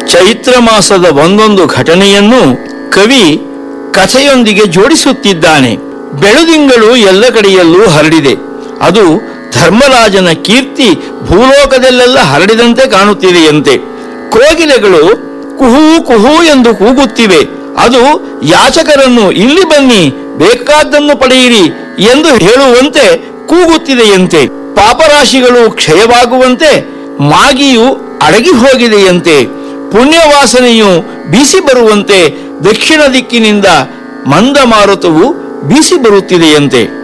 ಚೈತ್ರ ಮಾಸದ ಒಂದೊಂದು ಘಟನೆಯನ್ನು ಕವಿ ಕಥೆಯೊಂದಿಗೆ ಜೋಡಿಸುತ್ತಿದ್ದಾನೆ ಬೆಳುದಿಂಗಳು ಎಲ್ಲ ಕಡೆಯಲ್ಲೂ ಹರಡಿದೆ ಅದು ಧರ್ಮರಾಜನ ಕೀರ್ತಿ ಭೂಲೋಕದಲ್ಲೆಲ್ಲ ಹರಡಿದಂತೆ ಕಾಣುತ್ತಿದೆಯಂತೆ ಕೋಗಿಲೆಗಳು ಕುಹೂ ಕುಹೂ ಎಂದು ಕೂಗುತ್ತಿವೆ ಅದು ಯಾಚಕರನ್ನು ಇಲ್ಲಿ ಬನ್ನಿ ಬೇಕಾದ್ದನ್ನು ಪಡೆಯಿರಿ ಎಂದು ಹೇಳುವಂತೆ ಕೂಗುತ್ತಿದೆಯಂತೆ ಪಾಪರಾಶಿಗಳು ಕ್ಷಯವಾಗುವಂತೆ ಮಾಗಿಯು ಅಡಗಿ ಹೋಗಿದೆಯಂತೆ ಪುಣ್ಯವಾಸನೆಯು ಬೀಸಿ ಬರುವಂತೆ ದಕ್ಷಿಣ ದಿಕ್ಕಿನಿಂದ ಮಂದ ಮಾರುತವು ಬೀಸಿ ಬರುತ್ತಿದೆಯಂತೆ